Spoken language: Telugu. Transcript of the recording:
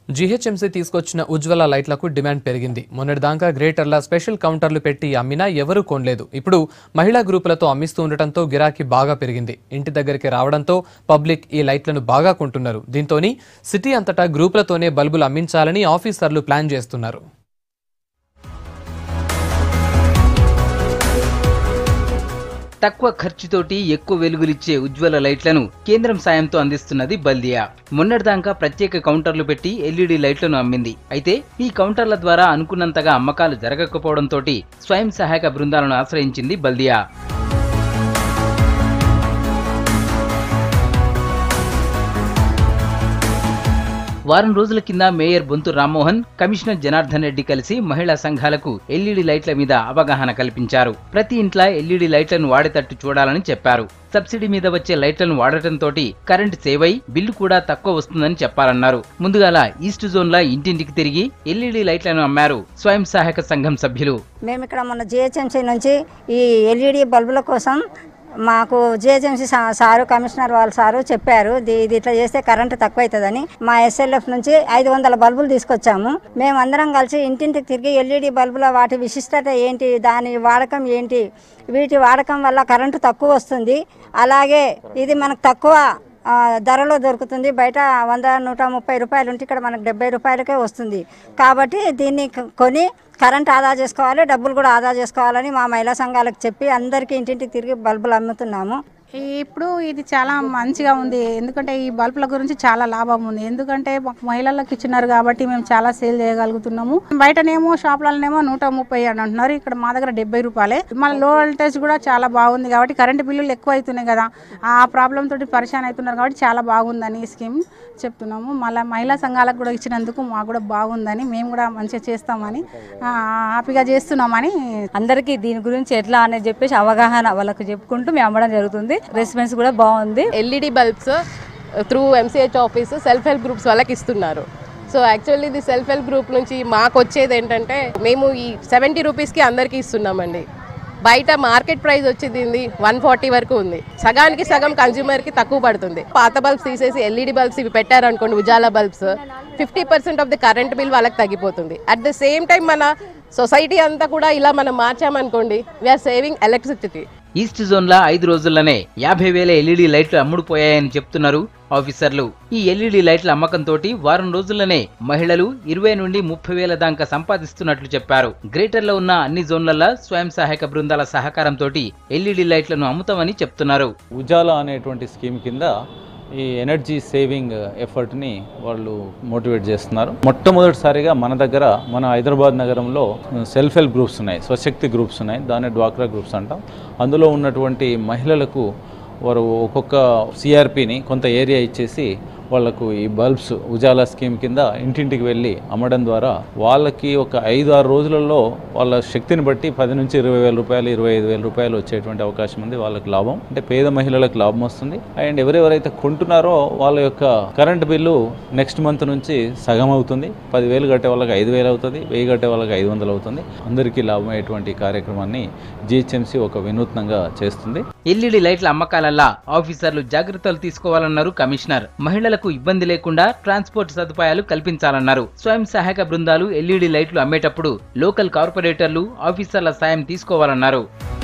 జీహెచ్ఎంసీ తీసుకొచ్చిన ఉజ్వల లైట్లకు డిమాండ్ పెరిగింది మొన్నటిదాకా గ్రేటర్ల స్పెషల్ కౌంటర్లు పెట్టి అమ్మినా ఎవరూ కొనలేదు ఇప్పుడు మహిళా గ్రూపులతో అమ్మిస్తూ ఉండటంతో గిరాకీ బాగా పెరిగింది ఇంటి దగ్గరికి రావడంతో పబ్లిక్ ఈ లైట్లను బాగా కొంటున్నారు దీంతోని సిటీ అంతటా గ్రూపులతోనే బల్బులు అమ్మించాలని ఆఫీసర్లు ప్లాన్ చేస్తున్నారు తక్కువ ఖర్చుతోటి ఎక్కువ వెలుగులిచ్చే ఉజ్వల లైట్లను కేంద్రం సాయంతో అందిస్తున్నది బల్దియా మొన్నటిదాకా ప్రత్యేక కౌంటర్లు పెట్టి ఎల్ఈడి లైట్లను అమ్మింది అయితే ఈ కౌంటర్ల ద్వారా అనుకున్నంతగా అమ్మకాలు జరగకపోవడంతో స్వయం సహాయక బృందాలను ఆశ్రయించింది బల్దియా వారం రోజుల కింద మేయర్ బొంతు రామ్మోహన్ కమిషనర్ జనార్దన్ రెడ్డి కలిసి మహిళా సంఘాలకు ఎల్ఈడి లైట్ల మీద అవగాహన కల్పించారు ప్రతి ఇంట్లో ఎల్ఈడి లైట్లను వాడేటట్టు చూడాలని చెప్పారు సబ్సిడీ మీద వచ్చే లైట్లను వాడటంతో కరెంట్ సేవ్ అయి బిల్లు కూడా తక్కువ వస్తుందని చెప్పాలన్నారు ముందుగాల ఈస్ట్ జోన్ లా ఇంటింటికి తిరిగి ఎల్ఈడి లైట్లను అమ్మారు స్వయం సహాయక సంఘం సభ్యులు మేము ఇక్కడ మొన్న జిహెచ్ఎంసీ నుంచి ఈ ఎల్ఈడి బల్బుల కోసం మాకు జిహెచ్ఎంసీ సారు కమిషనర్ వాళ్ళ సారు చెప్పారు ఇది ఇది ఇట్లా చేస్తే కరెంటు తక్కువ అవుతుందని మా ఎస్ఎల్ఎఫ్ నుంచి ఐదు వందల బల్బులు తీసుకొచ్చాము మేము అందరం కలిసి ఇంటింటికి తిరిగి ఎల్ఈడి బల్బుల వాటి విశిష్టత ఏంటి దాని వాడకం ఏంటి వీటి వాడకం వల్ల కరెంటు తక్కువ వస్తుంది అలాగే ఇది మనకు తక్కువ ఆ, ధరలో దొరుకుతుంది బయట వంద నూట ముప్పై రూపాయలు ఉంటే ఇక్కడ మనకు డెబ్బై రూపాయలకే వస్తుంది కాబట్టి దీన్ని క- కొని కరెంట్ ఆదా చేసుకోవాలి డబ్బులు కూడా ఆదా చేసుకోవాలని మా మహిళా సంఘాలకు చెప్పి అందరికీ ఇంటింటికి తిరిగి బల్బులు అమ్ముతున్నాము ఇప్పుడు ఇది చాలా మంచిగా ఉంది ఎందుకంటే ఈ బల్బుల గురించి చాలా లాభం ఉంది ఎందుకంటే మాకు మహిళలకు ఇచ్చినారు కాబట్టి మేము చాలా సేల్ చేయగలుగుతున్నాము బయటనేమో షాపులనేమో నూట ముప్పై అని అంటున్నారు ఇక్కడ మా దగ్గర డెబ్బై రూపాయలే మన లో వోల్టేజ్ కూడా చాలా బాగుంది కాబట్టి కరెంటు బిల్లులు ఎక్కువ అవుతున్నాయి కదా ఆ ప్రాబ్లం తోటి పరిశాన్ అవుతున్నారు కాబట్టి చాలా బాగుందని ఈ స్కీమ్ చెప్తున్నాము మళ్ళీ మహిళా సంఘాలకు కూడా ఇచ్చినందుకు మాకు కూడా బాగుందని మేము కూడా మంచిగా చేస్తామని ఆ, హ్యాపీగా చేస్తున్నామని అందరికీ దీని గురించి ఎట్లా అనేది చెప్పేసి అవగాహన వాళ్ళకి చెప్పుకుంటూ మేము అమ్మడం జరుగుతుంది రెస్పాన్స్ కూడా బాగుంది LED bulbs through MCH office self help groups వాళ్ళకి ఇస్తున్నారు సో యాక్చువల్లీ ఇది సెల్ఫ్ హెల్ప్ గ్రూప్ నుంచి మాకు వచ్చేది ఏంటంటే మేము ఈ సెవెంటీ రూపీస్కి అందరికీ ఇస్తున్నామండి బయట మార్కెట్ ప్రైస్ వచ్చేది వన్ ఫార్టీ వరకు ఉంది సగానికి సగం కన్జ్యూమర్కి తక్కువ పడుతుంది పాత బల్బ్స్ తీసేసి ఎల్ఈడి బల్బ్స్ ఇవి పెట్టారనుకోండి Ujala bulbs fifty percent of the current bill వాళ్ళకి తగ్గిపోతుంది అట్ ద సేమ్ టైం మన సొసైటీ అంతా కూడా ఇలా మనం మార్చామనుకోండి we are saving electricity east zone లా ఐదు రోజుల్లోనే యాభై వేల ఎల్ఈడి లైట్లు అమ్ముడుపోయాయని చెప్తున్నారు ఆఫీసర్లు ఈ ఎల్ఈడి లైట్ల అమ్మకంతో వారం రోజుల్లోనే మహిళలు ఇరవై నుండి ముప్పై వేల దాకా సంపాదిస్తున్నట్లు చెప్పారు గ్రేటర్లో ఉన్న అన్ని జోన్లలో స్వయం సహాయక బృందాల సహకారంతో ఎల్ఈడి లైట్లను అమ్ముతామని చెప్తున్నారు ఉజాలా అనేటువంటి స్కీమ్ కింద ఈ ఎనర్జీ సేవింగ్ ఎఫర్ట్ని వాళ్ళు మోటివేట్ చేస్తున్నారు మొట్టమొదటిసారిగా మన దగ్గర మన హైదరాబాద్ నగరంలో సెల్ఫ్ హెల్ప్ గ్రూప్స్ ఉన్నాయి స్వశక్తి గ్రూప్స్ ఉన్నాయి దాన్ని డ్వాక్రా గ్రూప్స్ అంటాం అందులో ఉన్నటువంటి మహిళలకు వారు ఒక్కొక్క సిఆర్పిని కొంత ఏరియా ఇచ్చేసి వాళ్లకు ఈ బల్బ్స్ ఉజాలా స్కీమ్ కింద ఇంటింటికి వెళ్ళి అమ్మడం ద్వారా వాళ్ళకి ఒక ఐదు ఆరు రోజులలో వాళ్ళ శక్తిని బట్టి పది నుంచి ఇరవై వేల రూపాయలు ఇరవై ఐదు వేల రూపాయలు వచ్చేటువంటి అవకాశం ఉంది వాళ్ళకి లాభం అంటే పేద మహిళలకు లాభం వస్తుంది అండ్ ఎవరెవరైతే కొంటున్నారో వాళ్ళ యొక్క కరెంట్ బిల్లు నెక్స్ట్ మంత్ నుంచి సగం అవుతుంది పదివేలు కట్టే వాళ్ళకి ఐదు వేలు అవుతుంది వెయ్యి కట్టే వాళ్ళకి ఐదు వందలు అవుతుంది అందరికీ లాభం అయ్యేటువంటి కార్యక్రమాన్ని జిహెచ్ఎంసీ ఒక వినూత్నంగా చేస్తుంది ఎల్ఈడి లైట్ల అమ్మకాలల్లా ఆఫీసర్లు జాగ్రత్తలు తీసుకోవాలన్నారు కమిషనర్ మహిళలకు ఇబ్బంది లేకుండా ట్రాన్స్పోర్ట్ సదుపాయాలు కల్పించాలన్నారు స్వయం సహాయక బృందాలు ఎల్ఈడి లైట్లు అమ్మేటప్పుడు లోకల్ కార్పొరేటర్లు ఆఫీసర్ల సాయం తీసుకోవాలన్నారు